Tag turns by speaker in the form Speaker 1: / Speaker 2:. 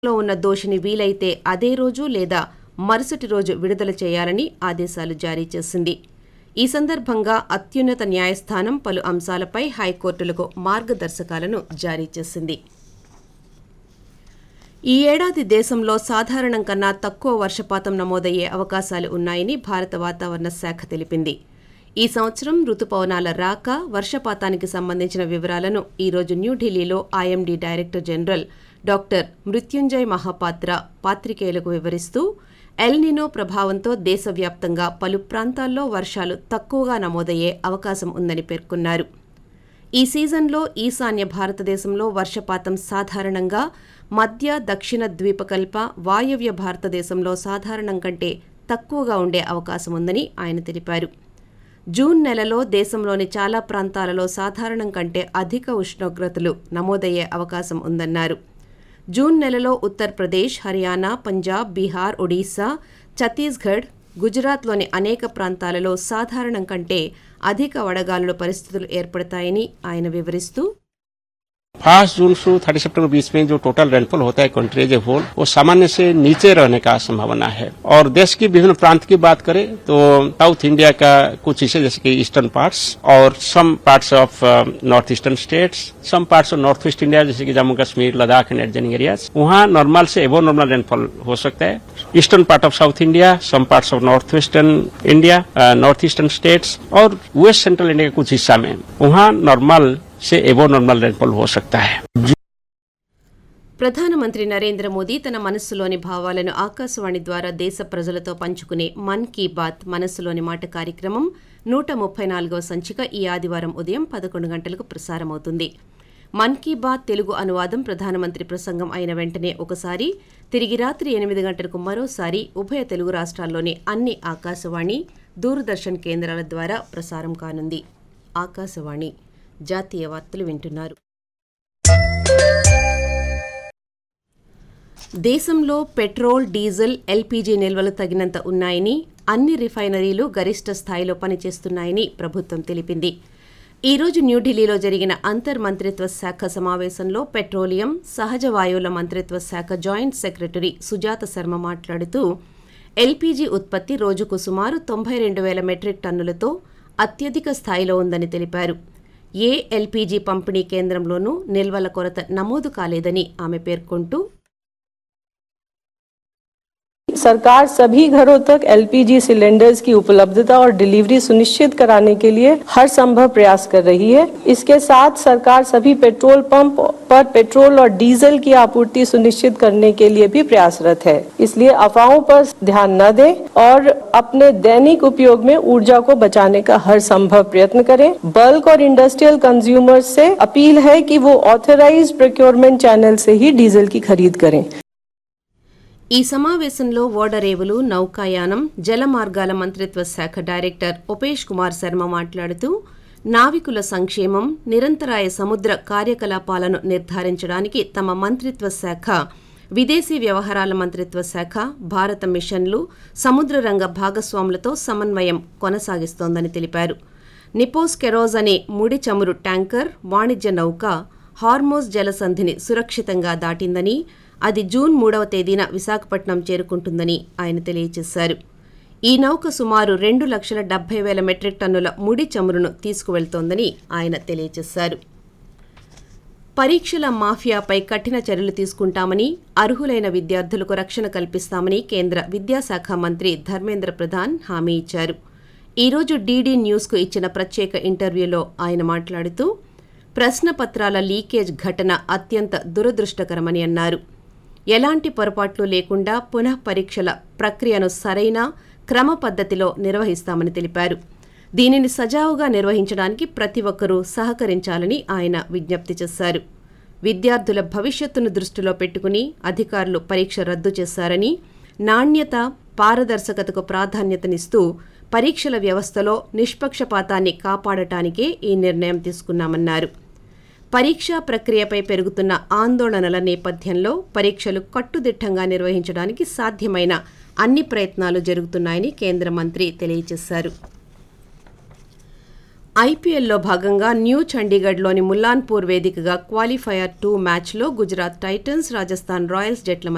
Speaker 1: లో ఉన్న దోషిని వీలైతే అదే రోజు లేదా మరుసటి రోజు విడుదల చేయాలని ఆదేశాలు జారీ చేసింది ఈ సందర్భంగా అత్యున్నత న్యాయస్థానం పలు అంశాలపై హైకోర్టులకు మార్గదర్శకాలను జారీ చేసింది ఈ ఏడాది దేశంలో సాధారణం కన్నా తక్కువ వర్షపాతం నమోదయ్యే అవకాశాలు ఉన్నాయని భారత వాతావరణ శాఖ తెలిపింది ఈ సంవత్సరం రుతుపవనాల రాక వర్షపాతానికి సంబంధించిన వివరాలను ఈరోజు న్యూఢిల్లీలో IMD director general doctor Mrutyunjay Mohapatra పాత్రికేయులకు వివరిస్తూ ఎల్నినో ప్రభావంతో దేశవ్యాప్తంగా పలు ప్రాంతాల్లో వర్షాలు తక్కువగా నమోదయ్యే అవకాశం ఉందని పేర్కొన్నారు ఈ సీజన్లో ఈశాన్య భారతదేశంలో వర్షపాతం సాధారణంగా మధ్య దక్షిణ ద్వీపకల్ప వాయవ్య భారతదేశంలో సాధారణం కంటే తక్కువగా ఉండే అవకాశం ఉందని ఆయన తెలిపారు జూన్ నెలలో దేశంలోని చాలా ప్రాంతాలలో సాధారణం కంటే అధిక ఉష్ణోగ్రతలు నమోదయ్యే అవకాశం ఉందన్నారు జూన్ నెలలో ఉత్తరప్రదేశ్ హర్యానా పంజాబ్ బీహార్ ఒడిశా ఛత్తీస్గఢ్ గుజరాత్లోని అనేక ప్రాంతాలలో సాధారణం కంటే అధిక వడగాలుల పరిస్థితులు ఏర్పడతాయని ఆయన వివరిస్తూ
Speaker 2: फर्स्ट जून से थर्टी सितंबर बीच में जो टोटल रेनफॉल होता है कंट्री एज ए होल वो सामान्य से नीचे रहने का संभावना है और देश की विभिन्न प्रांत की बात करें तो साउथ इंडिया का कुछ हिस्से जैसे कि ईस्टर्न पार्ट्स और some parts of north eastern states some parts of north east India जैसे कि Jammu Kashmir Ladakh and adjoining areas वहाँ नॉर्मल से एवो नॉर्मल रेनफॉल हो सकता है eastern part of south India some parts of north western India north eastern states और west central India के कुछ हिस्सा में वहाँ नॉर्मल से एवो नॉर्मल रेनफॉल हो सकता है
Speaker 1: ప్రధానమంత్రి నరేంద్ర మోదీ తన మనస్సులోని భావాలను ఆకాశవాణి ద్వారా దేశ ప్రజలతో పంచుకునే మన్ కీ బాత్ మనస్సులోని మాట కార్యక్రమం నూట ముప్పై నాలుగవ సంచిక ఈ ఆదివారం ఉదయం పదకొండు గంటలకు ప్రసారమవుతుంది మన్ కీ బాత్ తెలుగు అనువాదం ప్రధానమంత్రి ప్రసంగం అయిన వెంటనే ఒకసారి తిరిగి రాత్రి ఎనిమిది గంటలకు మరోసారి ఉభయ తెలుగు రాష్ట్రాల్లోని అన్ని ఆకాశవాణి దూరదర్శన్ కేంద్రాల ద్వారా ప్రసారం కానుంది ఆకాశవాణి జాతీయ వార్తలు వింటున్నారు దేశంలో పెట్రోల్ డీజిల్ ఎల్పీజీ నిల్వలు తగినంత ఉన్నాయని అన్ని రిఫైనరీలు గరిష్ట స్థాయిలో పనిచేస్తున్నాయని ప్రభుత్వం తెలిపింది ఈ రోజు న్యూఢిల్లీలో జరిగిన అంతర్ మంత్రిత్వ శాఖ సమావేశంలో పెట్రోలియం సహజ వాయువుల మంత్రిత్వ శాఖ జాయింట్ సెక్రటరీ సుజాత శర్మ మాట్లాడుతూ ఎల్పీజీ ఉత్పత్తి రోజుకు సుమారు తొంభై రెండు వేల మెట్రిక్ టన్నులతో అత్యధిక స్థాయిలో ఉందని తెలిపారు ఏ ఎల్పీజీ పంపిణీ కేంద్రంలోనూ నిల్వల కొరత నమోదు కాలేదని ఆమె పేర్కొంటూ
Speaker 3: सरकार सभी घरों तक एलपीजी सिलेंडर्स की उपलब्धता और डिलीवरी सुनिश्चित कराने के लिए हर संभव प्रयास कर रही है इसके साथ सरकार सभी पेट्रोल पंप पर पेट्रोल और डीजल की आपूर्ति सुनिश्चित करने के लिए भी प्रयासरत है इसलिए अफवाहों पर ध्यान न दें और अपने दैनिक उपयोग में ऊर्जा को बचाने का हर संभव प्रयत्न करें बल्क और इंडस्ट्रियल कंज्यूमर्स से अपील है कि वो ऑथराइज प्रोक्योरमेंट चैनल से ही डीजल की खरीद करें
Speaker 1: ఈ సమావేశంలో ఓడరేవులు నౌకాయానం జల మార్గాల మంత్రిత్వ శాఖ డైరెక్టర్ ఉపేష్ కుమార్ శర్మ మాట్లాడుతూ నావికుల సంక్షేమం నిరంతరాయ సముద్ర కార్యకలాపాలను నిర్ధారించడానికి తమ మంత్రిత్వ శాఖ విదేశీ వ్యవహారాల మంత్రిత్వ శాఖ భారత మిషన్లు సముద్ర రంగ భాగస్వాములతో సమన్వయం కొనసాగిస్తోందని తెలిపారు నిపోస్ కెరోజ్ అనే ముడి చమురు ట్యాంకర్ వాణిజ్య నౌక హార్మోజ్ జలసంధిని సురక్షితంగా దాటిందని అది జూన్ మూడవ తేదీన విశాఖపట్నం చేరుకుంటుందని ఆయన తెలియజేశారు ఈ నౌక సుమారు రెండు లక్షల డెబ్బై వేల మెట్రిక్ టన్నుల ముడి చమురును తీసుకువెళ్తోందని ఆయన తెలియజేశారు పరీక్షల మాఫియాపై కఠిన చర్యలు తీసుకుంటామని అర్హులైన విద్యార్థులకు రక్షణ కల్పిస్తామని కేంద్ర విద్యాశాఖ మంత్రి ధర్మేంద్ర ప్రధాన్ హామీ ఇచ్చారు ఈరోజు డీడీ న్యూస్కు ఇచ్చిన ప్రత్యేక ఇంటర్వ్యూలో ఆయన మాట్లాడుతూ ప్రశ్నపత్రాల లీకేజ్ ఘటన అత్యంత దురదృష్టకరమని అన్నారు ఎలాంటి పొరపాట్లు లేకుండా పునః పరీక్షల ప్రక్రియను సరైన క్రమ పద్ధతిలో నిర్వహిస్తామని తెలిపారు దీనిని సజావుగా నిర్వహించడానికి ప్రతి ఒక్కరూ సహకరించాలని ఆయన విజ్ఞప్తి చేశారు విద్యార్థుల భవిష్యత్తును దృష్టిలో పెట్టుకుని అధికారులు పరీక్ష రద్దు చేశారని నాణ్యత పారదర్శకతకు ప్రాధాన్యతనిస్తూ పరీక్షల వ్యవస్థలో నిష్పక్షపాతాన్ని కాపాడటానికే ఈ నిర్ణయం తీసుకున్నామన్నారు పరీక్షా ప్రక్రియపై పెరుగుతున్న ఆందోళనల నేపథ్యంలో పరీక్షలు కట్టుదిట్టంగా నిర్వహించడానికి సాధ్యమైన అన్ని ప్రయత్నాలు జరుగుతున్నాయని కేంద్ర మంత్రి తెలియజేశారు ఐపీఎల్లో భాగంగా న్యూ చండీగఢ్లోని ముల్లాన్పూర్ వేదికగా క్వాలిఫైయర్ టూ మ్యాచ్లో గుజరాత్ టైటన్స్ రాజస్థాన్ రాయల్స్ జట్ల